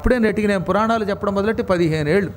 అప్పుడే నెటికి నేను పురాణాలు చెప్పడం మొదలెట్టి పదిహేను ఏళ్ళు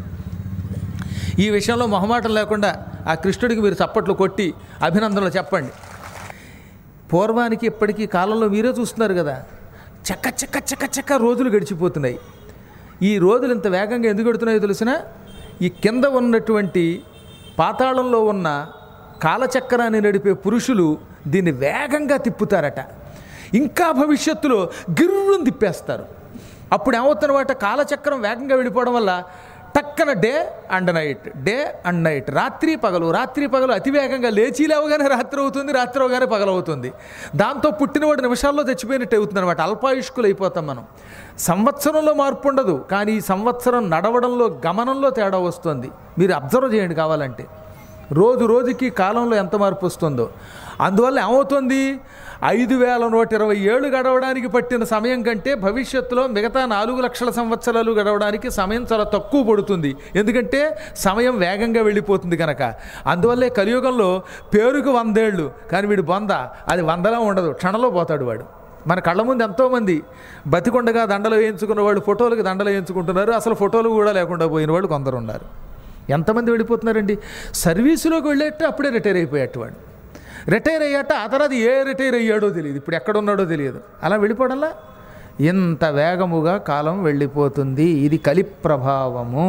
ఈ విషయంలో మొహమాటం లేకుండా ఆ కృష్ణుడికి మీరు చప్పట్లు కొట్టి అభినందనలు చెప్పండి పూర్వానికి ఇప్పటికీ కాలంలో మీరే చూస్తున్నారు కదా చక్క చక్క చక్క చక్క రోజులు గడిచిపోతున్నాయి ఈ రోజులు ఇంత వేగంగా ఎందుకు గడుతున్నాయో తెలిసిన ఈ కింద ఉన్నటువంటి పాతాళంలో ఉన్న కాలచక్రాన్ని నడిపే పురుషులు దీన్ని వేగంగా తిప్పుతారట ఇంకా భవిష్యత్తులో గిర్రుని తిప్పేస్తారు అప్పుడు ఏమవుతున్నమాట కాలచక్రం వేగంగా వెళ్ళిపోవడం వల్ల టక్కన day and night day and night రాత్రి పగలు రాత్రి పగలు అతి వేగంగా లేచి లేవగానే రాత్రి అవుతుంది రాత్రి అవగానే పగలు అవుతుంది దాంతో పుట్టినవాడు నిమిషాల్లో చచ్చిపోయినట్టు అవుతుంది అనమాట అల్పాయుష్కులు అయిపోతాం మనం సంవత్సరంలో మార్పు ఉండదు కానీ ఈ సంవత్సరం నడవడంలో గమనంలో తేడా వస్తుంది మీరు అబ్జర్వ్ చేయండి కావాలంటే రోజు రోజుకి కాలంలో ఎంత మార్పు వస్తుందో అందువల్ల ఏమవుతుంది ఐదు వేల నూట ఇరవై ఏళ్ళు గడవడానికి పట్టిన సమయం కంటే భవిష్యత్తులో మిగతా నాలుగు లక్షల సంవత్సరాలు గడవడానికి సమయం చాలా తక్కువ పడుతుంది ఎందుకంటే సమయం వేగంగా వెళ్ళిపోతుంది కనుక అందువల్లే కలియుగంలో పేరుకు వందేళ్ళు కానీ వీడు బొంద అది వందలా ఉండదు క్షణంలో పోతాడు వాడు మన కళ్ళ ముందు ఎంతోమంది బతికొండగా దండలు వేయించుకున్న వాళ్ళు ఫోటోలకు దండలు వేయించుకుంటున్నారు అసలు ఫోటోలు కూడా లేకుండా పోయిన వాళ్ళు కొందరు ఉన్నారు ఎంతమంది వెళ్ళిపోతున్నారండి సర్వీసులోకి వెళ్ళేట్టు అప్పుడే రిటైర్ అయిపోయేట్టు వాడు రిటైర్ అయ్యాట ఆ తర్వాత ఏ రిటైర్ అయ్యాడో తెలియదు ఇప్పుడు ఎక్కడ ఉన్నాడో తెలియదు అలా వెళ్ళిపోవడంలా ఇంత వేగముగా కాలం వెళ్ళిపోతుంది ఇది కలి ప్రభావము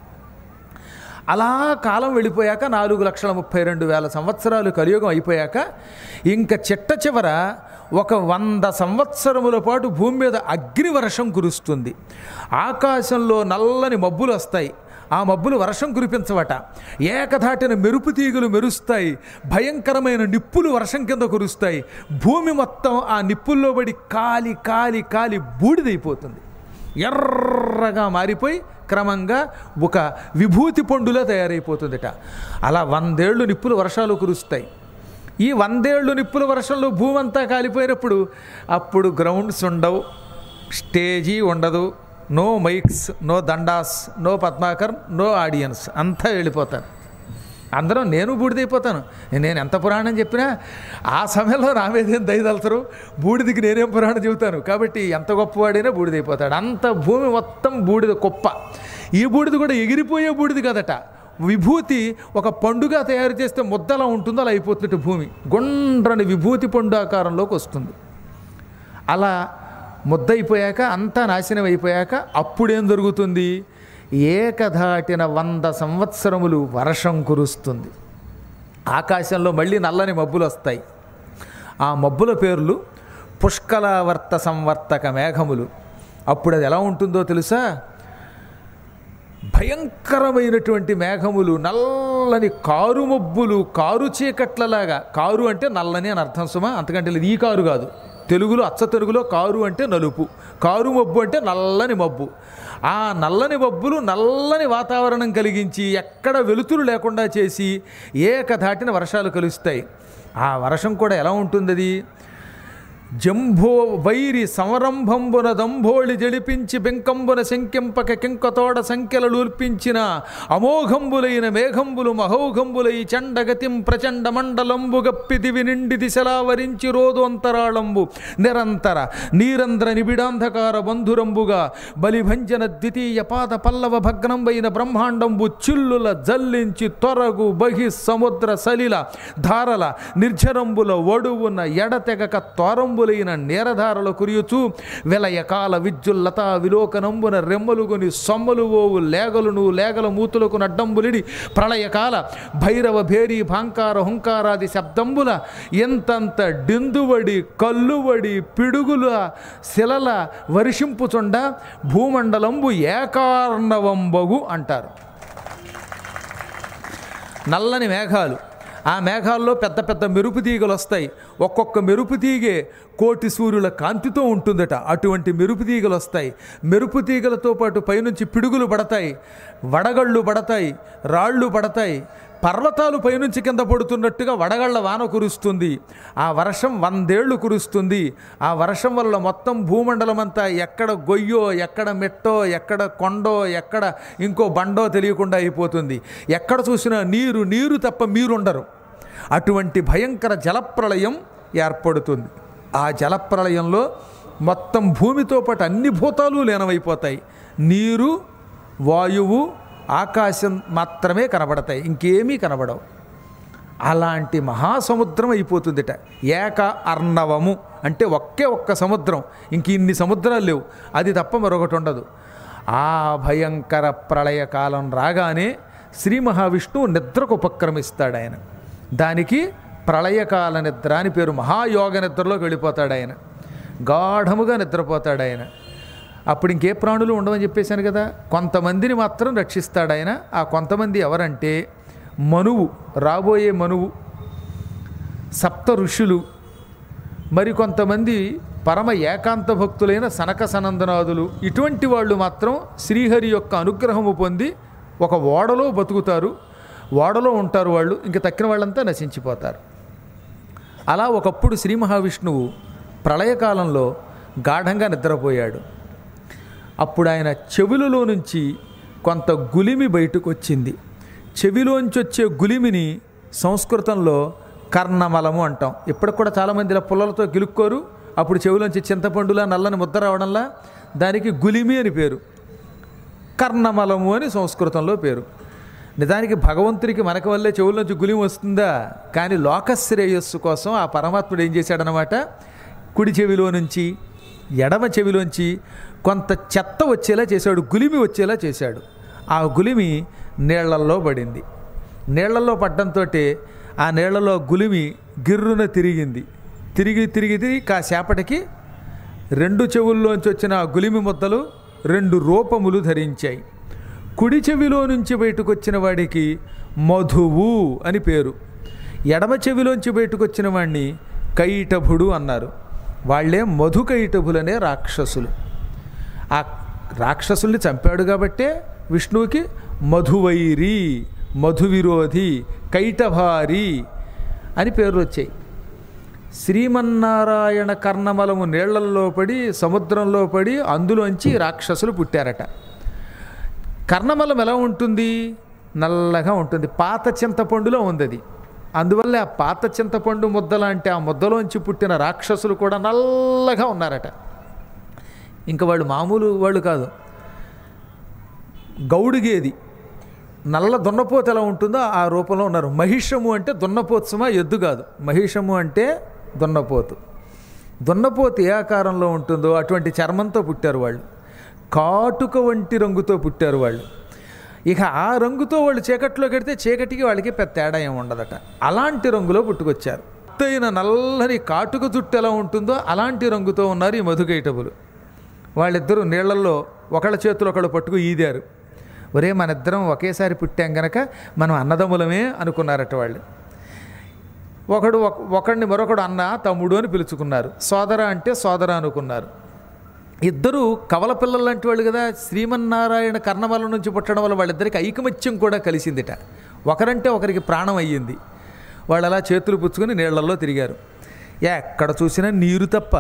అలా కాలం వెళ్ళిపోయాక నాలుగు లక్షల ముప్పై రెండు వేల సంవత్సరాలు కలియుగం అయిపోయాక ఇంకా చిట్ట చివర ఒక వంద సంవత్సరముల పాటు భూమి మీద అగ్నివర్షం కురుస్తుంది ఆకాశంలో నల్లని మబ్బులు వస్తాయి ఆ మబ్బులు వర్షం కురిపించవట ఏకధాటిన మెరుపు తీగలు మెరుస్తాయి భయంకరమైన నిప్పులు వర్షం కింద కురుస్తాయి భూమి మొత్తం ఆ నిప్పుల్లో పడి కాలి కాలి కాలి బూడిదైపోతుంది ఎర్రగా మారిపోయి క్రమంగా ఒక విభూతి పండులా తయారైపోతుందట అలా వందేళ్ళు నిప్పులు వర్షాలు కురుస్తాయి ఈ వందేళ్ళు నిప్పుల వర్షంలో భూమి అంతా కాలిపోయినప్పుడు అప్పుడు గ్రౌండ్స్ ఉండవు స్టేజీ ఉండదు నో మైక్స్ నో దండాస్ నో పద్మాకర్ నో ఆడియన్స్ అంతా వెళ్ళిపోతారు అందరం నేను బూడిదైపోతాను నేను ఎంత పురాణం చెప్పినా ఆ సమయంలో నా మీద ఏం దయదలుతారు బూడిదికి నేనేం పురాణం చెబుతాను కాబట్టి ఎంత గొప్పవాడైనా బూడిదైపోతాడు అంత భూమి మొత్తం బూడిద కుప్ప ఈ బూడిద కూడా ఎగిరిపోయే బూడిది కదట విభూతి ఒక పండుగ తయారు చేస్తే ముద్దలా ఉంటుందో అలా అయిపోతున్నట్టు భూమి గుండ్రని విభూతి పండు ఆకారంలోకి వస్తుంది అలా ముద్దయిపోయాక అంతా నాశనం అయిపోయాక అప్పుడేం జరుగుతుంది ఏకధాటిన వంద సంవత్సరములు వర్షం కురుస్తుంది ఆకాశంలో మళ్ళీ నల్లని మబ్బులు వస్తాయి ఆ మబ్బుల పేర్లు పుష్కలావర్త సంవర్తక మేఘములు అప్పుడు అది ఎలా ఉంటుందో తెలుసా భయంకరమైనటువంటి మేఘములు నల్లని కారు మబ్బులు కారు చీకట్లలాగా కారు అంటే నల్లని అని అర్థం సుమా అంతకంటే లేదు ఈ కారు కాదు తెలుగులో అచ్చ తెలుగులో కారు అంటే నలుపు కారు మబ్బు అంటే నల్లని మబ్బు ఆ నల్లని మబ్బులు నల్లని వాతావరణం కలిగించి ఎక్కడ వెలుతురు లేకుండా చేసి ఏకధాటిన వర్షాలు కలుస్తాయి ఆ వర్షం కూడా ఎలా ఉంటుంది అది జంభో వైరి సంరంభంబున దంభోళి జడిపించి బెంకంబున శంకింపక కింకతోడ సంఖ్యలూల్పించిన అమోఘంబులైన మేఘంబులు మహౌఘంబులై చండగతిం ప్రచండ మండలంబు గప్పి దివి నిండి దిశలావరించి రోదు అంతరాళంబు నిరంతర నీరంధ్ర నిబిడాంధకార బంధురంబుగా బలిభంజన ద్వితీయ పాద పల్లవ భగ్నంబైన బ్రహ్మాండంబు చిల్లుల జల్లించి తొరగు బహి సముద్ర సలిల ధారల నిర్జరంబుల ఒడువున ఎడతెగక తోరంబులైన నేరధారల కురియుచు వెలయకాల విద్యుల్లతా విలోకనంబున రెమ్మలుగొని సొమ్మలు ఓవు లేగలును లేగల మూతులకు నడ్డంబులిడి ప్రళయకాల భైరవ భేరి భాంకార హుంకారాది శబ్దంబుల ఎంతంత డిందువడి కల్లువడి పిడుగుల శిలల వర్షింపుచుండ భూమండలంబు ఏకార్ణవంబగు అంటారు నల్లని మేఘాలు ఆ మేఘాల్లో పెద్ద పెద్ద మెరుపు తీగలు వస్తాయి ఒక్కొక్క మెరుపు తీగే కోటి సూర్యుల కాంతితో ఉంటుందట అటువంటి మెరుపు తీగలు వస్తాయి మెరుపు తీగలతో పాటు పైనుంచి పిడుగులు పడతాయి వడగళ్ళు పడతాయి రాళ్ళు పడతాయి పర్వతాలు పైనుంచి కింద పడుతున్నట్టుగా వడగళ్ళ వాన కురుస్తుంది ఆ వర్షం వందేళ్లు కురుస్తుంది ఆ వర్షం వల్ల మొత్తం భూమండలం అంతా ఎక్కడ గొయ్యో ఎక్కడ మెట్టో ఎక్కడ కొండో ఎక్కడ ఇంకో బండో తెలియకుండా అయిపోతుంది ఎక్కడ చూసినా నీరు నీరు తప్ప మీరుండరు అటువంటి భయంకర జలప్రళయం ఏర్పడుతుంది ఆ జలప్రళయంలో మొత్తం భూమితో పాటు అన్ని భూతాలు లీనమైపోతాయి నీరు వాయువు ఆకాశం మాత్రమే కనబడతాయి ఇంకేమీ కనబడవు అలాంటి మహాసముద్రం అయిపోతుందిట ఏక అర్ణవము అంటే ఒకే ఒక్క సముద్రం ఇంక ఇన్ని సముద్రాలు లేవు అది తప్ప మరొకటి ఉండదు ఆ భయంకర ప్రళయకాలం రాగానే శ్రీ మహావిష్ణువు నిద్రకు ఉపక్రమిస్తాడు ఆయన దానికి ప్రళయకాల నిద్ర అని పేరు మహాయోగ నిద్రలోకి వెళ్ళిపోతాడు ఆయన గాఢముగా నిద్రపోతాడు ఆయన అప్పుడు ఇంకే ప్రాణులు ఉండవని చెప్పేశాను కదా కొంతమందిని మాత్రం రక్షిస్తాడు ఆయన ఆ కొంతమంది ఎవరంటే మనువు రాబోయే మనువు సప్త ఋషులు మరికొంతమంది పరమ ఏకాంత భక్తులైన సనక సనందనాదులు ఇటువంటి వాళ్ళు మాత్రం శ్రీహరి యొక్క అనుగ్రహము పొంది ఒక ఓడలో బతుకుతారు ఓడలో ఉంటారు వాళ్ళు ఇంక తక్కిన వాళ్ళంతా నశించిపోతారు అలా ఒకప్పుడు శ్రీ మహావిష్ణువు ప్రళయకాలంలో గాఢంగా నిద్రపోయాడు అప్పుడు ఆయన చెవులలో నుంచి కొంత గులిమి బయటకు వచ్చింది చెవిలోంచి వచ్చే గులిమిని సంస్కృతంలో కర్ణమలము అంటాం ఇప్పటికి కూడా చాలామంది ఇలా పుల్లలతో గిలుక్కోరు అప్పుడు చెవిలోంచి చింతపండులా నల్లని ముద్ద రావడంలా దానికి గులిమి అని పేరు కర్ణమలము అని సంస్కృతంలో పేరు నిజానికి భగవంతుడికి మనకి వల్లే చెవుల్లోంచి గులిమి వస్తుందా కానీ లోకశ్రేయస్సు కోసం ఆ పరమాత్ముడు ఏం చేశాడనమాట కుడి చెవిలో నుంచి ఎడమ చెవిలోంచి కొంత చెత్త వచ్చేలా చేశాడు గులిమి వచ్చేలా చేశాడు ఆ గులిమి నీళ్లల్లో పడింది నీళ్లలో పడ్డంతో ఆ నీళ్లలో గులిమి గిర్రున తిరిగింది తిరిగి తిరిగి తిరిగి కాసేపటికి రెండు చెవుల్లోంచి వచ్చిన ఆ గులిమి ముద్దలు రెండు రూపములు ధరించాయి కుడి చెవిలో నుంచి బయటకు వచ్చిన వాడికి మధువు అని పేరు ఎడమ చెవిలోంచి బయటకు వచ్చిన వాడిని కైటభుడు అన్నారు వాళ్ళే మధుకైటభులనే రాక్షసులు ఆ రాక్షసుల్ని చంపాడు కాబట్టే విష్ణువుకి మధువైరి మధువిరోధి కైటభారి అని పేర్లు వచ్చాయి శ్రీమన్నారాయణ కర్ణమలము నీళ్లల్లో పడి సముద్రంలో పడి అందులోంచి రాక్షసులు పుట్టారట కర్ణమలం ఎలా ఉంటుంది నల్లగా ఉంటుంది పాత చింతపండులో ఉంది అది అందువల్ల ఆ పాత చింతపండు ముద్ద లాంటి ఆ ముద్దలోంచి పుట్టిన రాక్షసులు కూడా నల్లగా ఉన్నారట ఇంకా వాళ్ళు మామూలు వాళ్ళు కాదు గౌడిగేది నల్ల దున్నపోతు ఎలా ఉంటుందో ఆ రూపంలో ఉన్నారు మహిషము అంటే దున్నపోత్సమా ఎద్దు కాదు మహిషము అంటే దున్నపోతు దున్నపోతు ఏ ఆకారంలో ఉంటుందో అటువంటి చర్మంతో పుట్టారు వాళ్ళు కాటుక వంటి రంగుతో పుట్టారు వాళ్ళు ఇక ఆ రంగుతో వాళ్ళు చీకట్లో కడితే చీకటికి వాళ్ళకి పెద్ద తేడా ఏమి ఉండదట అలాంటి రంగులో పుట్టుకొచ్చారు ఎత్తైన నల్లని కాటుక జుట్టు ఎలా ఉంటుందో అలాంటి రంగుతో ఉన్నారు ఈ మధుకైటబులు వాళ్ళిద్దరూ నీళ్లలో ఒకళ్ళ చేతులు ఒకళ్ళు పట్టుకు ఈదారు ఒరే మనిద్దరం ఒకేసారి పుట్టాం గనక మనం అన్నదమ్ములమే అనుకున్నారట వాళ్ళు ఒకడు ఒక- ఒకడిని మరొకడు అన్న తమ్ముడు అని పిలుచుకున్నారు సోదర అంటే సోదర అనుకున్నారు ఇద్దరు కవల పిల్లలు లాంటి వాళ్ళు కదా శ్రీమన్నారాయణ కర్ణమల నుంచి పుట్టడం వల్ల వాళ్ళిద్దరికి ఐకమత్యం కూడా కలిసిందిట ఒకరంటే ఒకరికి ప్రాణం అయ్యింది వాళ్ళు అలా చేతులు పుచ్చుకొని నీళ్లలో తిరిగారు ఎక్కడ చూసినా నీరు తప్ప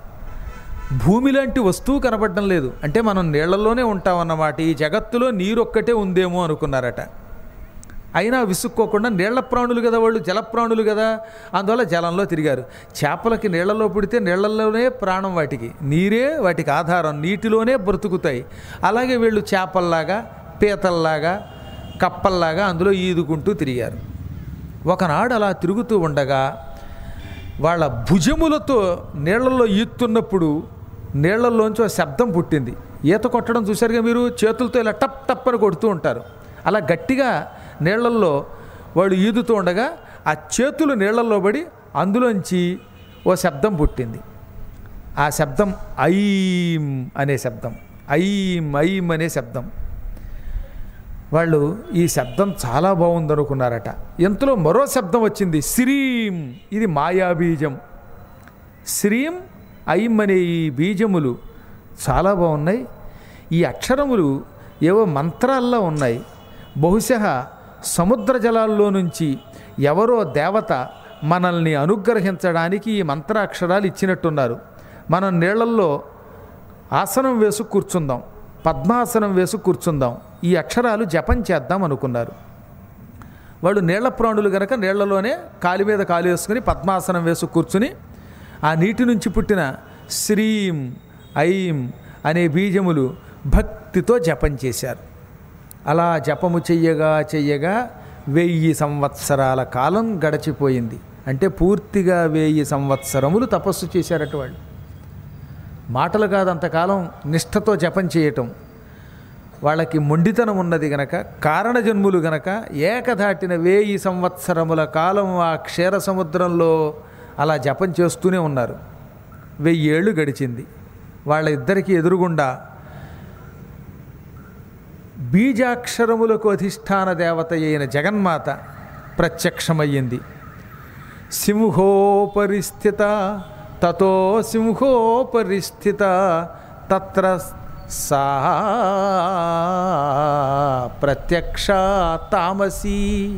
భూమి లాంటి వస్తువు కనపడడం లేదు అంటే మనం నీళ్లలోనే ఉంటామన్నమాట ఈ జగత్తులో నీరు ఒక్కటే ఉందేమో అనుకున్నారట అయినా విసుక్కోకుండా నీళ్ల ప్రాణులు కదా వాళ్ళు జలప్రాణులు కదా అందువల్ల జలంలో తిరిగారు చేపలకి నీళ్లలో పుడితే నీళ్లలోనే ప్రాణం వాటికి నీరే వాటికి ఆధారం నీటిలోనే బ్రతుకుతాయి అలాగే వీళ్ళు చేపల్లాగా పీతల్లాగా కప్పల్లాగా అందులో ఈదుకుంటూ తిరిగారు ఒకనాడు అలా తిరుగుతూ ఉండగా వాళ్ళ భుజములతో నీళ్లలో ఈత్తున్నప్పుడు నీళ్లలోంచి ఒక శబ్దం పుట్టింది ఈత కొట్టడం చూశారుగా మీరు చేతులతో ఇలా టప్ టప్ అని కొడుతూ ఉంటారు అలా గట్టిగా నీళ్లల్లో వాళ్ళు ఈదుతూ ఉండగా ఆ చేతులు నీళ్లలో పడి అందులోంచి ఓ శబ్దం పుట్టింది ఆ శబ్దం ఐం అనే శబ్దం ఐం ఐం అనే శబ్దం వాళ్ళు ఈ శబ్దం చాలా బాగుంది అనుకున్నారట ఎంతలో మరో శబ్దం వచ్చింది శ్రీం ఇది మాయాబీజం శ్రీం ఐం అనే ఈ బీజములు చాలా బాగున్నాయి ఈ అక్షరములు ఏవో మంత్రాల్లో ఉన్నాయి బహుశా సముద్ర జలాల్లో నుంచి ఎవరో దేవత మనల్ని అనుగ్రహించడానికి ఈ మంత్రాక్షరాలు ఇచ్చినట్టున్నారు మనం నీళ్లల్లో ఆసనం వేసు కూర్చుందాం పద్మాసనం వేసు కూర్చుందాం ఈ అక్షరాలు జపం చేద్దాం అనుకున్నారు వాళ్ళు నీళ్ల ప్రాణులు గనక నీళ్లలోనే కాలి మీద కాలు వేసుకుని పద్మాసనం వేసు కూర్చుని ఆ నీటి నుంచి పుట్టిన శ్రీం ఐం అనే బీజములు భక్తితో జపం చేశారు అలా జపము చెయ్యగా చెయ్యగా వెయ్యి సంవత్సరాల కాలం గడిచిపోయింది అంటే పూర్తిగా వెయ్యి సంవత్సరములు తపస్సు చేశారట వాళ్ళు మాటలు కాదు అంతకాలం నిష్ఠతో జపం చేయటం వాళ్ళకి మొండితనం ఉన్నది గనక కారణజన్ములు గనక ఏకధాటిన వేయి సంవత్సరముల కాలం ఆ క్షీర సముద్రంలో అలా జపం చేస్తూనే ఉన్నారు వెయ్యేళ్ళు గడిచింది వాళ్ళ ఇద్దరికి ఎదురుగుండా బీజాక్షరములకు అధిష్టాన దేవత అయిన జగన్మాత ప్రత్యక్షమయ్యింది సింహోపరిస్థిత తతో సింహోపరిస్థిత తత్ర సా ప్రత్యక్ష తామసీ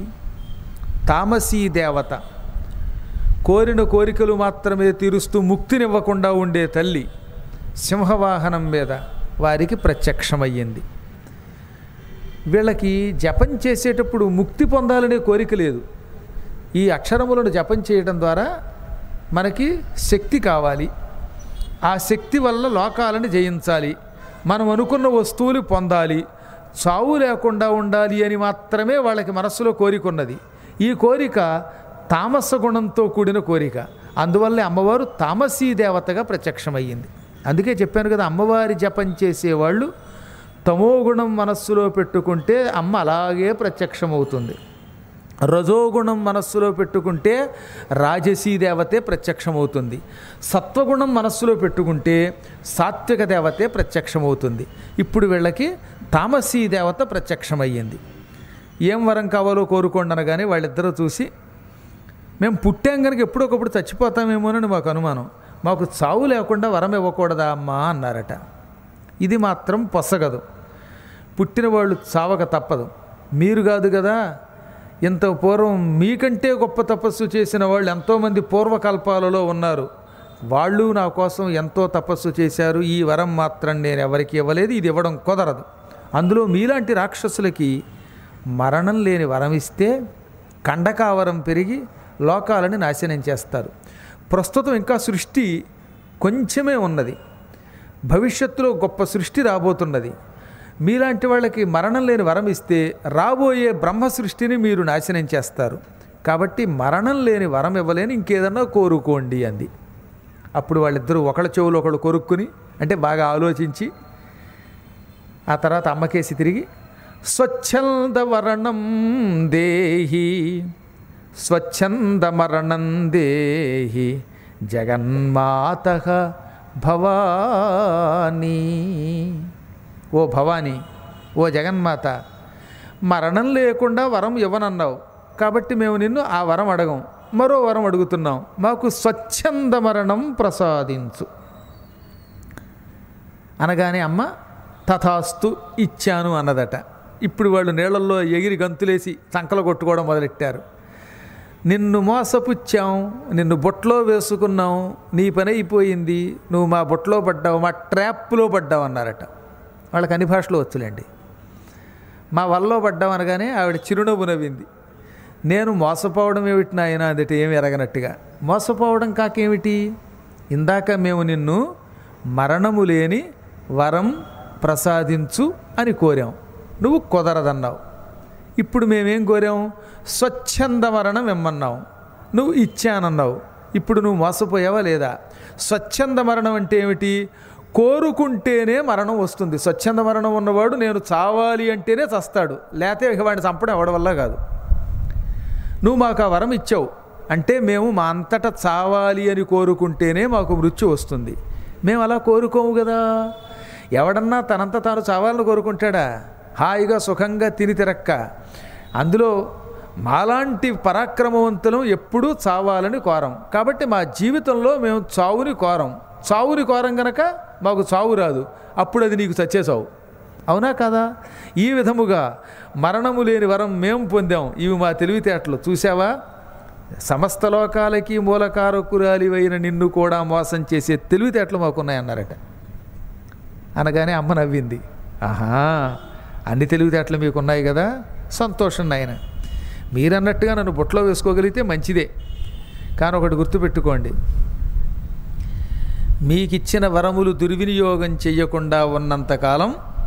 తామసీ దేవత కోరిన కోరికలు మాత్రమే తీరుస్తూ ముక్తినివ్వకుండా ఉండే తల్లి సింహవాహనం మీద వారికి ప్రత్యక్షమయ్యింది వీళ్ళకి జపం చేసేటప్పుడు ముక్తి పొందాలనే కోరిక లేదు ఈ అక్షరములను జపం చేయడం ద్వారా మనకి శక్తి కావాలి ఆ శక్తి వల్ల లోకాలను జయించాలి మనం అనుకున్న వస్తువులు పొందాలి చావు లేకుండా ఉండాలి అని మాత్రమే వాళ్ళకి మనస్సులో కోరిక ఉన్నది ఈ కోరిక తామస గుణంతో కూడిన కోరిక అందువల్లే అమ్మవారు తామసీ దేవతగా ప్రత్యక్షమయ్యింది అందుకే చెప్పాను కదా అమ్మవారి జపం చేసేవాళ్ళు తమోగుణం మనస్సులో పెట్టుకుంటే అమ్మ అలాగే ప్రత్యక్షమవుతుంది రజోగుణం మనస్సులో పెట్టుకుంటే రాజసీ దేవతే ప్రత్యక్షమవుతుంది సత్వగుణం మనస్సులో పెట్టుకుంటే సాత్విక దేవతే ప్రత్యక్షమవుతుంది ఇప్పుడు వీళ్ళకి తామసీ దేవత ప్రత్యక్షమయ్యింది ఏం వరం కావాలో కోరుకోండి అనగానే వాళ్ళిద్దరూ చూసి మేము పుట్టాం కనుక ఎప్పుడొకప్పుడు చచ్చిపోతామేమోనని మాకు అనుమానం మాకు చావు లేకుండా వరం ఇవ్వకూడదా అమ్మా అన్నారట ఇది మాత్రం పొసగదు పుట్టిన వాళ్ళు చావక తప్పదు మీరు కాదు కదా ఇంత పూర్వం మీకంటే గొప్ప తపస్సు చేసిన వాళ్ళు ఎంతోమంది పూర్వకల్పాలలో ఉన్నారు వాళ్ళు నా కోసం ఎంతో తపస్సు చేశారు ఈ వరం మాత్రం నేను ఎవరికి ఇవ్వలేదు ఇది ఇవ్వడం కుదరదు అందులో మీలాంటి రాక్షసులకి మరణం లేని వరం ఇస్తే కండకావరం పెరిగి లోకాలని నాశనం చేస్తారు ప్రస్తుతం ఇంకా సృష్టి కొంచెమే ఉన్నది భవిష్యత్తులో గొప్ప సృష్టి రాబోతున్నది మీలాంటి వాళ్ళకి మరణం లేని వరం ఇస్తే రాబోయే బ్రహ్మ సృష్టిని మీరు నాశనం చేస్తారు కాబట్టి మరణం లేని వరం ఇవ్వలేని ఇంకేదన్నా కోరుకోండి అంది అప్పుడు వాళ్ళిద్దరూ ఒకళ్ళ చెవులు ఒకళ్ళు కొరుక్కుని అంటే బాగా ఆలోచించి ఆ తర్వాత అమ్మకేసి తిరిగి స్వచ్ఛంద వరణం దేహి స్వచ్ఛంద మరణం దేహి జగన్మాత భవానీ ఓ భవానీ ఓ జగన్మాత మరణం లేకుండా వరం ఇవ్వనన్నావు కాబట్టి మేము నిన్ను ఆ వరం అడగం మరో వరం అడుగుతున్నాం మాకు స్వచ్ఛంద మరణం ప్రసాదించు అనగానే అమ్మ తథాస్తు ఇచ్చాను అన్నదట ఇప్పుడు వాళ్ళు నీళ్ళల్లో ఎగిరి గంతులేసి చంకలు కొట్టుకోవడం మొదలెట్టారు నిన్ను మోసపుచ్చాం నిన్ను బొట్లో వేసుకున్నాం నీ పని అయిపోయింది నువ్వు మా బొట్లో పడ్డావు మా ట్రాప్లో పడ్డావు అన్నారట వాళ్ళకి అన్ని భాషలో వచ్చులేండి మా వల్లో పడ్డావు అనగానే ఆవిడ చిరునవ్వు నవ్వింది నేను మోసపోవడం ఏమిటి నాయన అదట ఏమి ఎరగనట్టుగా మోసపోవడం కాకేమిటి ఇందాక మేము నిన్ను మరణము లేని వరం ప్రసాదించు అని కోరాం నువ్వు కుదరదన్నావు ఇప్పుడు మేమేం కోరాం స్వచ్ఛంద మరణం ఇమ్మన్నావు నువ్వు ఇచ్చానన్నావు ఇప్పుడు నువ్వు మోసపోయావా లేదా స్వచ్ఛంద మరణం అంటే ఏమిటి కోరుకుంటేనే మరణం వస్తుంది స్వచ్ఛంద మరణం ఉన్నవాడు నేను చావాలి అంటేనే చస్తాడు లేకపోతే ఇక వాడిని చంపడం ఎవడి వల్ల కాదు నువ్వు మాకు ఆ వరం ఇచ్చావు అంటే మేము మా అంతటా చావాలి అని కోరుకుంటేనే మాకు మృత్యు వస్తుంది మేము అలా కోరుకోము కదా ఎవడన్నా తనంత తాను చావాలని కోరుకుంటాడా హాయిగా సుఖంగా తిని తిరక్క అందులో మాలాంటి పరాక్రమవంతులం ఎప్పుడూ చావాలని కోరం కాబట్టి మా జీవితంలో మేము చావుని కోరం చావుని కోరం గనక మాకు చావు రాదు అప్పుడు అది నీకు చచ్చే చావు అవునా కదా ఈ విధముగా మరణము లేని వరం మేము పొందాం ఇవి మా తెలివితేటలు చూసావా సమస్త లోకాలకి మూలకారకురాలివైన నిన్ను కూడా మోసం చేసే తెలివితేటలు మాకున్నాయన్నారట అనగానే అమ్మ నవ్వింది ఆహా అన్ని తెలివితేటలు మీకు ఉన్నాయి కదా సంతోషం నాయన మీరన్నట్టుగా నన్ను బుట్టలో వేసుకోగలిగితే మంచిదే కానీ ఒకటి గుర్తుపెట్టుకోండి మీకిచ్చిన వరములు దుర్వినియోగం చెయ్యకుండా ఉన్నంతకాలం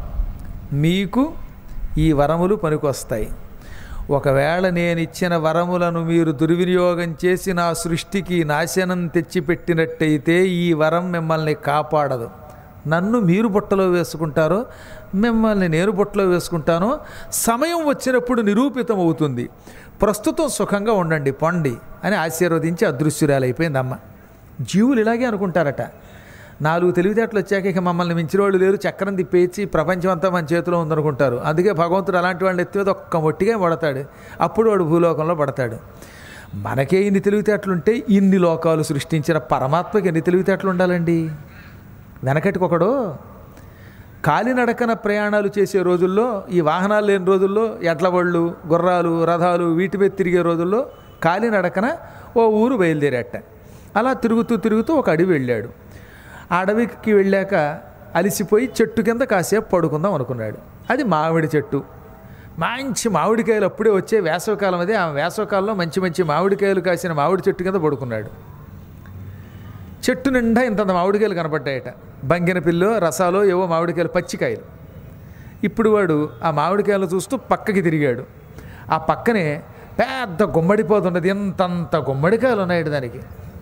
మీకు ఈ వరములు పనికొస్తాయి ఒకవేళ నేను ఇచ్చిన వరములను మీరు దుర్వినియోగం చేసి నా సృష్టికి నాశనం తెచ్చిపెట్టినట్టయితే ఈ వరం మిమ్మల్ని కాపాడదు నన్ను మీరు బుట్టలో వేసుకుంటారో మిమ్మల్ని నేను బుట్టలో వేసుకుంటానో సమయం వచ్చినప్పుడు నిరూపితం అవుతుంది ప్రస్తుతం సుఖంగా ఉండండి పొండి అని ఆశీర్వదించి అదృశ్యురాలైపోయింది అమ్మ జీవులు ఇలాగే అనుకుంటారట నాలుగు తెలివితేటలు వచ్చాక ఇక మమ్మల్ని మించిన వాళ్ళు లేరు చక్రం తిప్పేసి ప్రపంచం అంతా మన చేతిలో ఉందనుకుంటారు అందుకే భగవంతుడు అలాంటి వాళ్ళని ఎత్తి మీద ఒక్క మొట్టిగా పడతాడు అప్పుడు వాడు భూలోకంలో పడతాడు మనకే ఇన్ని తెలివితేటలుంటే ఇన్ని లోకాలు సృష్టించిన పరమాత్మకి ఎన్ని తెలివితేటలు ఉండాలండి వెనకటికొకడు కాలినడకన ప్రయాణాలు చేసే రోజుల్లో ఈ వాహనాలు లేని రోజుల్లో ఎడ్లబళ్ళు గుర్రాలు రథాలు వీటి మీద తిరిగే రోజుల్లో కాలినడకన ఓ ఊరు బయలుదేరట అలా తిరుగుతూ తిరుగుతూ ఒక అడవి వెళ్ళాడు ఆ అడవికి వెళ్ళాక అలిసిపోయి చెట్టు కింద కాసేపు పడుకుందాం అనుకున్నాడు అది మామిడి చెట్టు మంచి మామిడికాయలు అప్పుడే వచ్చే వేసవకాలం అదే ఆ వేసవకాలంలో మంచి మంచి మామిడికాయలు కాసిన మామిడి చెట్టు కింద పడుకున్నాడు చెట్టు నిండా ఇంతంత మామిడికాయలు కనపడ్డాయట బంగిన పిల్లో రసాలో ఏవో మామిడికాయలు పచ్చికాయలు ఇప్పుడు వాడు ఆ మామిడికాయలు చూస్తూ పక్కకి తిరిగాడు ఆ పక్కనే పెద్ద గుమ్మడిపోతున్నది ఎంతంత గుమ్మడికాయలు ఉన్నాయి దానికి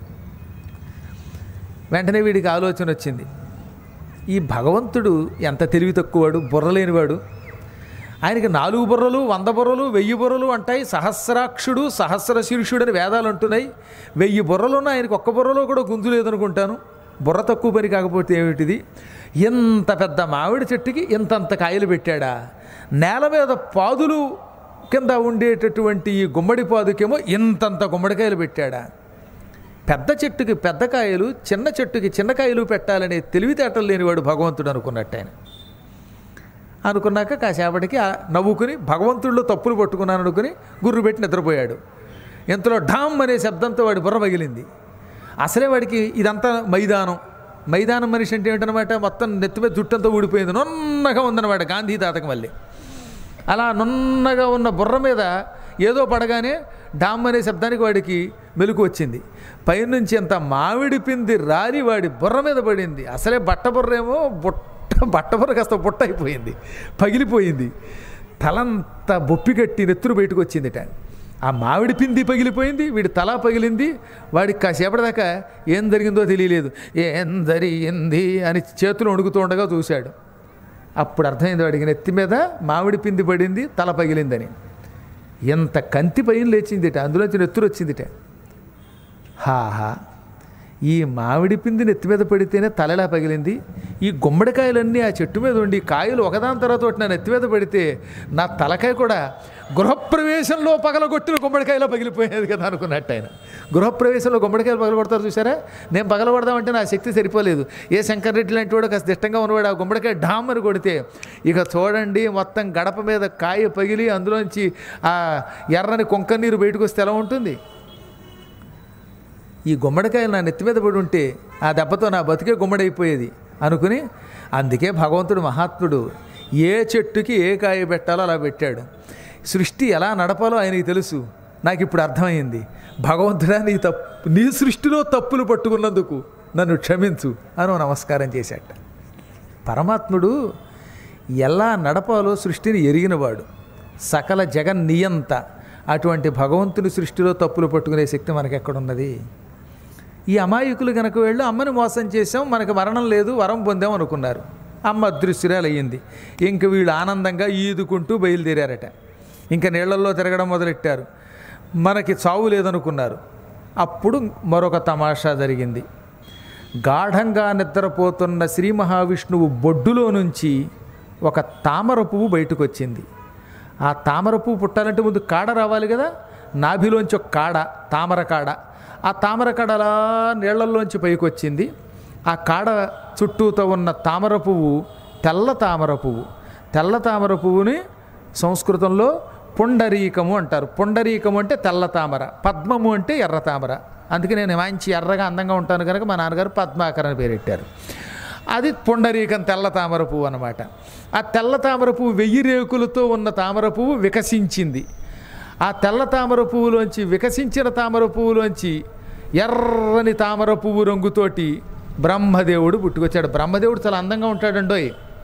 వెంటనే వీడికి ఆలోచన వచ్చింది ఈ భగవంతుడు ఎంత తెలివి తక్కువవాడు బుర్రలేనివాడు ఆయనకి నాలుగు బుర్రలు వంద బుర్రలు వెయ్యి బుర్రలు అంటాయి సహస్రాక్షుడు సహస్ర శీర్షుడు అని వేదాలు అంటున్నాయి వెయ్యి బుర్రలు ఉన్న ఆయనకి ఒక్క బుర్రలో కూడా గుంజు లేదనుకుంటాను బుర్ర తక్కువ పని కాకపోతే ఏమిటిది ఇంత పెద్ద మామిడి చెట్టుకి ఇంతంత కాయలు పెట్టాడా నేల మీద పాదులు కింద ఉండేటటువంటి ఈ గుమ్మడి పాదుకేమో ఇంతంత గుమ్మడికాయలు పెట్టాడా పెద్ద చెట్టుకి పెద్ద కాయలు చిన్న చెట్టుకి చిన్న కాయలు పెట్టాలనే తెలివితేటలు లేనివాడు భగవంతుడు అనుకున్నట్టు ఆయన అనుకున్నాక కాసేపటికి ఆ నవ్వుకుని భగవంతుడిలో తప్పులు పట్టుకున్నాను అనుకుని గుర్రు పెట్టి నిద్రపోయాడు ఇంతలో ఢామ్ అనే శబ్దంతో వాడి బుర్ర పగిలింది అసలే వాడికి ఇదంతా మైదానం మైదానం మనిషి అంటే ఏంటనమాట మొత్తం నెత్తి మీద జుట్టంతా ఊడిపోయింది నున్నగా ఉందన్నమాట గాంధీ తాతకం వల్లే అలా నున్నగా ఉన్న బుర్ర మీద ఏదో పడగానే డామ్ అనే శబ్దానికి వాడికి మెలకు వచ్చింది పైనుంచి అంత మామిడి పింది రాలి వాడి బుర్ర మీద పడింది అసలే బట్ట బుర్ర ఏమో బుట్ట బట్ట బుర్ర కాస్త బుట్ట అయిపోయింది పగిలిపోయింది తలంతా బొప్పి కట్టి నెత్తురు బయటకు వచ్చిందిట ఆ మామిడి పింది పగిలిపోయింది వీడి తల పగిలింది వాడికి కాసేపటి దాకా ఏం జరిగిందో తెలియలేదు ఏం జరిగింది అని చేతులు వణుకుతూ ఉండగా చూశాడు అప్పుడు అర్థమైంది వాడికి నెత్తి మీద మామిడి పిండి పడింది తల పగిలిందని ఎంత కంతి పైన లేచిందిట అందులోంచి నెత్తురు వచ్చిందిట హాహా ఈ మామిడి పిండి నెత్తి మీద పడితేనే తలలా పగిలింది ఈ గుమ్మడికాయలన్నీ ఆ చెట్టు మీద ఉండి కాయలు ఒకదాని తర్వాత ఒకటి నా నెత్తి మీద పడితే నా తలకాయ కూడా గృహప్రవేశంలో పగలగొట్టిన గుమ్మడికాయలో పగిలిపోయేది కదా అనుకున్నట్టు ఆయన గృహప్రవేశంలో గుమ్మడికాయలు పగలగొడతారు చూసారా నేను పగలగొడదామంటే నా శక్తి సరిపోలేదు ఏ శంకర్ లాంటి వాడు కాస్త దిష్టంగా ఉన్నవాడు ఆ గుమ్మడికాయ డామ్ అని కొడితే ఇక చూడండి మొత్తం గడప మీద కాయ పగిలి అందులోంచి ఆ ఎర్రని కుంక నీరు బయటకు వస్తే ఎలా ఉంటుంది ఈ గుమ్మడికాయలు నా నెత్తి మీద పడి ఉంటే ఆ దెబ్బతో నా బతికే గుమ్మడైపోయేది అనుకుని అందుకే భగవంతుడు మహాత్ముడు ఏ చెట్టుకి ఏ కాయ పెట్టాలో అలా పెట్టాడు సృష్టి ఎలా నడపాలో ఆయనకి తెలుసు నాకు ఇప్పుడు అర్థమైంది భగవంతుడా నీ తప్పు నీ సృష్టిలో తప్పులు పట్టుకున్నందుకు నన్ను క్షమించు అని ఓ నమస్కారం చేశాట పరమాత్ముడు ఎలా నడపాలో సృష్టిని ఎరిగినవాడు సకల జగన్ నియంత అటువంటి భగవంతుని సృష్టిలో తప్పులు పట్టుకునే శక్తి మనకెక్కడున్నది ఈ అమాయకులు గనక వెళ్ళి అమ్మని మోసం చేసాం మనకు మరణం లేదు వరం పొందాం అనుకున్నారు అమ్మ అదృశ్యురాలు అయ్యింది ఇంక వీళ్ళు ఆనందంగా ఈదుకుంటూ బయలుదేరారట ఇంకా నీళ్లలో తిరగడం మొదలెట్టారు మనకి చావు లేదనుకున్నారు అప్పుడు మరొక తమాషా జరిగింది గాఢంగా నిద్రపోతున్న శ్రీ మహావిష్ణువు బొడ్డులో నుంచి ఒక తామర పువ్వు బయటకు వచ్చింది ఆ తామర పువ్వు పుట్టాలంటే ముందు కాడ రావాలి కదా నాభిలోంచి ఒక కాడ తామర కాడ ఆ తామర కాడ అలా నీళ్లల్లోంచి పైకి వచ్చింది ఆ కాడ చుట్టూతో ఉన్న తామర పువ్వు తెల్ల తామర పువ్వు తెల్ల తామర పువ్వుని సంస్కృతంలో పుండరీకము అంటారు పుండరీకము అంటే తెల్ల తామర పద్మము అంటే ఎర్ర తామర అందుకే నేను మంచి ఎర్రగా అందంగా ఉంటాను కనుక మా నాన్నగారు పద్మాకర్ అని పేరెట్టారు అది పుండరీకం తెల్ల తామర పువ్వు అనమాట ఆ తెల్ల తామర పువ్వు వెయ్యి రేకులతో ఉన్న తామర పువ్వు వికసించింది ఆ తెల్ల తామర పువ్వులోంచి వికసించిన తామర పువ్వులోంచి ఎర్రని తామర పువ్వు రంగుతోటి బ్రహ్మదేవుడు పుట్టుకొచ్చాడు బ్రహ్మదేవుడు చాలా అందంగా ఉంటాడండోయ్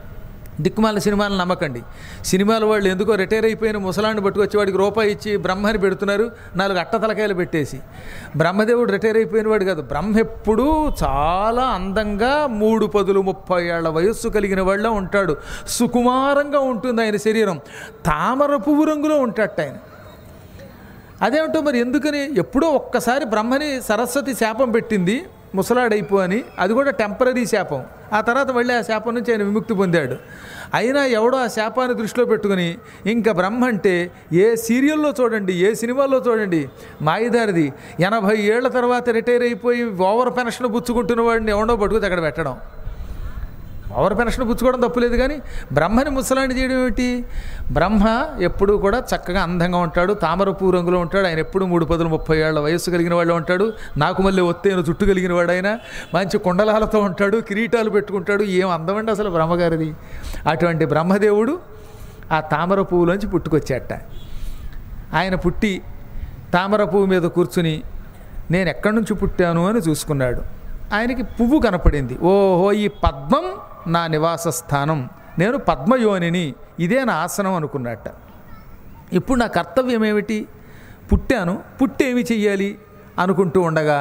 దిక్కుమాల సినిమాలను నమ్మకండి సినిమాల వాళ్ళు ఎందుకో రిటైర్ అయిపోయిన ముసలాన్ని పట్టుకొచ్చి వాడికి రూపాయి ఇచ్చి బ్రహ్మని పెడుతున్నారు నాలుగు అట్ట తలకాయలు పెట్టేసి బ్రహ్మదేవుడు రిటైర్ అయిపోయిన వాడు కాదు బ్రహ్మ ఎప్పుడూ చాలా అందంగా మూడు పదులు ముప్పై ఏళ్ల వయస్సు కలిగిన వాళ్ళ ఉంటాడు సుకుమారంగా ఉంటుంది ఆయన శరీరం తామర పువ్వు రంగులో ఉంటాడట ఆయన అదేమిటో మరి ఎందుకని ఎప్పుడో ఒక్కసారి బ్రహ్మని సరస్వతి శాపం పెట్టింది ముసలాడైపో అని అది కూడా టెంపరీ శాపం ఆ తర్వాత మళ్ళీ ఆ శాపం నుంచి ఆయన విముక్తి పొందాడు అయినా ఎవడో ఆ శాపాన్ని దృష్టిలో పెట్టుకుని ఇంకా బ్రహ్మ అంటే ఏ సీరియల్లో చూడండి ఏ సినిమాల్లో చూడండి మాయిదారిది ఎనభై ఏళ్ల తర్వాత రిటైర్ అయిపోయి ఓవర్ పెన్షన్ పుచ్చుకుంటున్న వాడిని ఎవడో పట్టుకుని అక్కడ పెట్టడం ఓవర్ పెన్షన్ పుచ్చుకోవడం తప్పులేదు కానీ బ్రహ్మని ముసలాన్ని చేయడం ఏమిటి బ్రహ్మ ఎప్పుడూ కూడా చక్కగా అందంగా ఉంటాడు తామర పువ్వు రంగులో ఉంటాడు ఆయన ఎప్పుడు మూడు పదులు ముప్పై ఏళ్ళ వయస్సు కలిగిన వాళ్ళు ఉంటాడు నాకు మళ్ళీ ఒత్తైన చుట్టు కలిగిన వాడు ఆయన మంచి కుండలాలతో ఉంటాడు కిరీటాలు పెట్టుకుంటాడు ఏం అందమండి అసలు బ్రహ్మగారిది అటువంటి బ్రహ్మదేవుడు ఆ తామర పువ్వులోంచి పుట్టుకొచ్చాట ఆయన పుట్టి తామర పువ్వు మీద కూర్చుని నేను ఎక్కడి నుంచి పుట్టాను అని చూసుకున్నాడు ఆయనకి పువ్వు కనపడింది ఓహో ఈ పద్మం నా నివాస స్థానం నేను పద్మయోనిని ఇదే నా ఆసనం అనుకున్నట్ట ఇప్పుడు నా కర్తవ్యం ఏమిటి పుట్టాను పుట్టేమి చెయ్యాలి అనుకుంటూ ఉండగా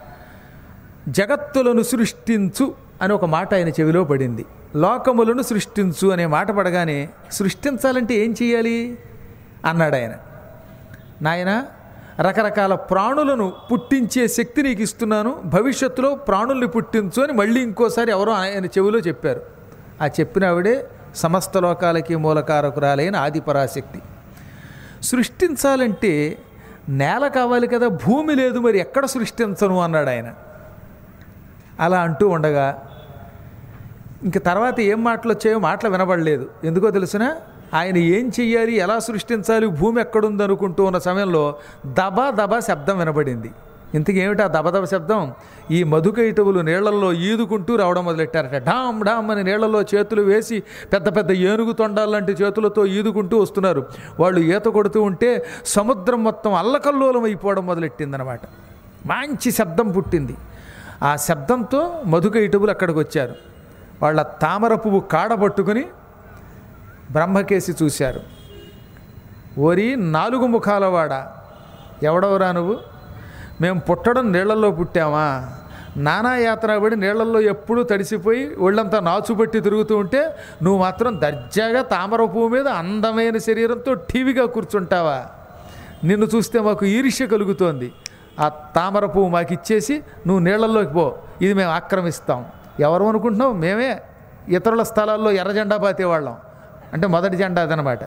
జగత్తులను సృష్టించు అని ఒక మాట ఆయన చెవిలో పడింది లోకములను సృష్టించు అనే మాట పడగానే సృష్టించాలంటే ఏం చేయాలి అన్నాడు ఆయన నాయన రకరకాల ప్రాణులను పుట్టించే శక్తి నీకు ఇస్తున్నాను భవిష్యత్తులో ప్రాణుల్ని పుట్టించు అని మళ్ళీ ఇంకోసారి ఎవరో ఆయన చెవిలో చెప్పారు ఆ చెప్పిన ఆవిడే సమస్త లోకాలకి మూలకారకురాలైన ఆదిపరాశక్తి సృష్టించాలంటే నేల కావాలి కదా భూమి లేదు మరి ఎక్కడ సృష్టించను అన్నాడు ఆయన అలా అంటూ ఉండగా ఇంక తర్వాత ఏం మాటలు వచ్చాయో మాటలు వినబడలేదు ఎందుకో తెలుసిన ఆయన ఏం చెయ్యాలి ఎలా సృష్టించాలి భూమి ఎక్కడుంది అనుకుంటూ ఉన్న సమయంలో దబా దబా శబ్దం వినబడింది ఇంతకీ ఏమిటి ఆ దబదబ శబ్దం ఈ మధుకైటవులు నీళ్లలో ఈదుకుంటూ రావడం మొదలెట్టారట డామ్ డామ్ అని నీళ్లలో చేతులు వేసి పెద్ద పెద్ద ఏనుగు తొండాలంటి చేతులతో ఈదుకుంటూ వస్తున్నారు వాళ్ళు ఈత కొడుతూ ఉంటే సముద్రం మొత్తం అల్లకల్లోలం అయిపోవడం మొదలెట్టిందనమాట మంచి శబ్దం పుట్టింది ఆ శబ్దంతో మధుకైటవులు అక్కడికి వచ్చారు వాళ్ళ తామర పువ్వు కాడ పట్టుకుని బ్రహ్మకేసి చూశారు ఓరి నాలుగు ముఖాలవాడ ఎవడవరా నువ్వు మేము పుట్టడం నీళ్లలో పుట్టామా నానా యాత్ర పడి నీళ్లలో ఎప్పుడూ తడిసిపోయి ఒళ్ళంతా నాచుపెట్టి తిరుగుతూ ఉంటే నువ్వు మాత్రం దర్జాగా తామర పువ్వు మీద అందమైన శరీరంతో టీవీగా కూర్చుంటావా నిన్ను చూస్తే మాకు ఈర్ష్య కలుగుతోంది ఆ తామర పువ్వు మాకు ఇచ్చేసి నువ్వు నీళ్లలోకి పో ఇది మేము ఆక్రమిస్తాం ఎవరు అనుకుంటున్నావు మేమే ఇతరుల స్థలాల్లో ఎర్ర జెండా పాతేవాళ్ళం అంటే మొదటి జెండా అదనమాట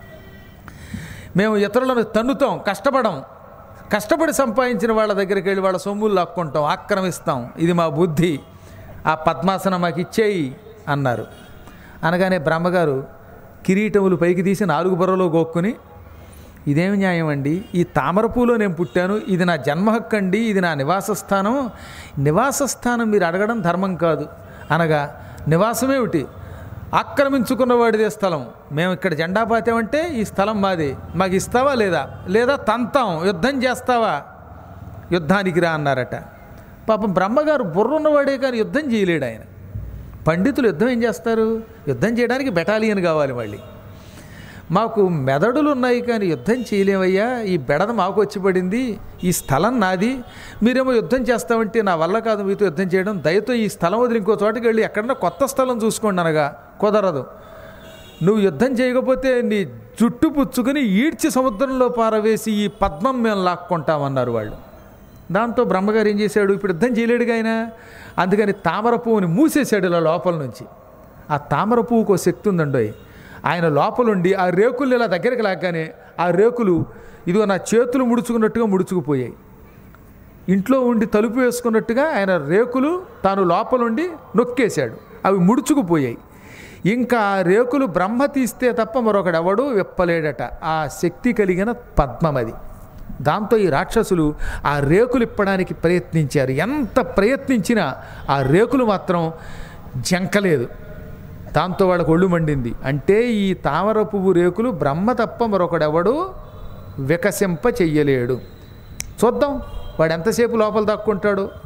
మేము ఇతరులను తన్నుతాం కష్టపడం కష్టపడి సంపాదించిన వాళ్ళ దగ్గరికి వెళ్ళి వాళ్ళ సొమ్ములు లాక్కుంటాం ఆక్రమిస్తాం ఇది మా బుద్ధి ఆ పద్మాసనం మాకు ఇచ్చేయి అన్నారు అనగానే బ్రహ్మగారు కిరీటములు పైకి తీసి నాలుగు బుర్రలో గోక్కుని ఇదేమి న్యాయం అండి ఈ తామర పూలో నేను పుట్టాను ఇది నా జన్మ హక్కు అండి ఇది నా నివాస స్థానం నివాస స్థానం మీరు అడగడం ధర్మం కాదు అనగా నివాసమేమిటి ఆక్రమించుకున్న వాడిదే స్థలం మేము ఇక్కడ జెండా పాతామంటే ఈ స్థలం మాది మాకు ఇస్తావా లేదా లేదా తంతాం యుద్ధం చేస్తావా యుద్ధానికి రా అన్నారట పాపం బ్రహ్మగారు బుర్రున్నవాడే కానీ యుద్ధం చేయలేడు ఆయన పండితులు యుద్ధం ఏం చేస్తారు యుద్ధం చేయడానికి బెటాలియన్ కావాలి మళ్ళీ మాకు మెదడులు ఉన్నాయి కానీ యుద్ధం చేయలేమయ్యా ఈ బెడద మాకు వచ్చి పడింది ఈ స్థలం నాది మీరేమో యుద్ధం చేస్తామంటే నా వల్ల కాదు మీతో యుద్ధం చేయడం దయతో ఈ స్థలం వదిలి ఇంకో చోటకి వెళ్ళి ఎక్కడన్నా కొత్త స్థలం చూసుకోండి అనగా కుదరదు నువ్వు యుద్ధం చేయకపోతే నీ జుట్టు పుచ్చుకొని ఈడ్చి సముద్రంలో పారవేసి ఈ పద్మం మేము లాక్కుంటామన్నారు వాళ్ళు దాంతో బ్రహ్మగారు ఏం చేశాడు ఇప్పుడు యుద్ధం చేయలేడుగా ఆయన అందుకని తామర పువ్వుని మూసేశాడు ఇలా లోపల నుంచి ఆ తామర పువ్వుకు ఒక శక్తి ఉందండోయ్ ఆయన లోపలుండి ఆ రేకులు ఇలా దగ్గరికి లాగానే ఆ రేకులు ఇదిగో నా చేతులు ముడుచుకున్నట్టుగా ముడుచుకుపోయాయి ఇంట్లో ఉండి తలుపు వేసుకున్నట్టుగా ఆయన రేకులు తాను లోపలుండి నొక్కేశాడు అవి ముడుచుకుపోయాయి ఇంకా ఆ రేకులు బ్రహ్మ తీస్తే తప్ప మరొకడెవడు విప్పలేడట ఆ శక్తి కలిగిన పద్మమది దాంతో ఈ రాక్షసులు ఆ రేకులు ఇప్పడానికి ప్రయత్నించారు ఎంత ప్రయత్నించినా ఆ రేకులు మాత్రం జంకలేదు దాంతో వాళ్ళకు ఒళ్ళు మండింది అంటే ఈ తామర పువ్వు రేకులు బ్రహ్మ తప్ప మరొకడెవడు వికసింప చెయ్యలేడు చూద్దాం వాడు ఎంతసేపు లోపల దాక్కుంటాడు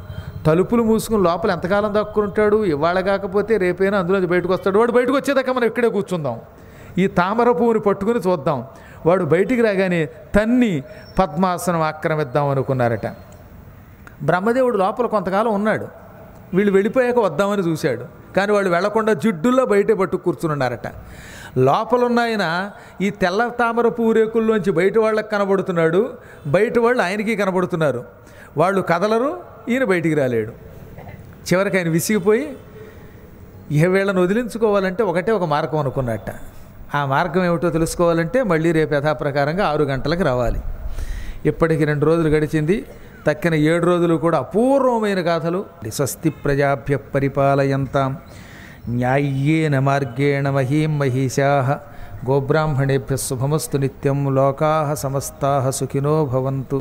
తలుపులు మూసుకుని లోపల ఎంతకాలం దక్కుంటాడు ఇవాళ కాకపోతే రేపైనా అందులోంచి బయటకు వస్తాడు వాడు బయటకు వచ్చేదాకా మనం ఇక్కడే కూర్చుందాం ఈ తామర పువ్వుని పట్టుకుని చూద్దాం వాడు బయటికి రాగానే తన్ని పద్మాసనం ఆక్రమిద్దాం అనుకున్నారట బ్రహ్మదేవుడు లోపల కొంతకాలం ఉన్నాడు వీళ్ళు వెళ్ళిపోయాక వద్దామని చూశాడు కానీ వాళ్ళు వెళ్లకుండా జిడ్డుల్లో బయటే పట్టు కూర్చున్నారట లోపల ఉన్న ఆయన ఈ తెల్ల తామర పూరేకుల్లోంచి బయట వాళ్ళకి కనబడుతున్నాడు బయట వాళ్ళు ఆయనకి కనబడుతున్నారు వాళ్ళు కదలరు ఈయన బయటికి రాలేడు చివరికి ఆయన విసిగిపోయి ఇహ వీళ్ళని వదిలించుకోవాలంటే ఒకటే ఒక మార్గం అనుకున్నట్ట ఆ మార్గం ఏమిటో తెలుసుకోవాలంటే మళ్ళీ రేపు యథాప్రకారంగా ఆరు గంటలకు రావాలి ఇప్పటికి రెండు రోజులు గడిచింది తక్కిన ఏడు రోజులు కూడా అపూర్వమైన గాథలు స్వస్తి ప్రజాభ్య పరిపాలయంతాం న్యాయ్యేన మార్గేణ మహీం మహిషా గోబ్రాహ్మణేభ్య శుభమస్తు నిత్యం లోకా సమస్తా సుఖినో భవంతు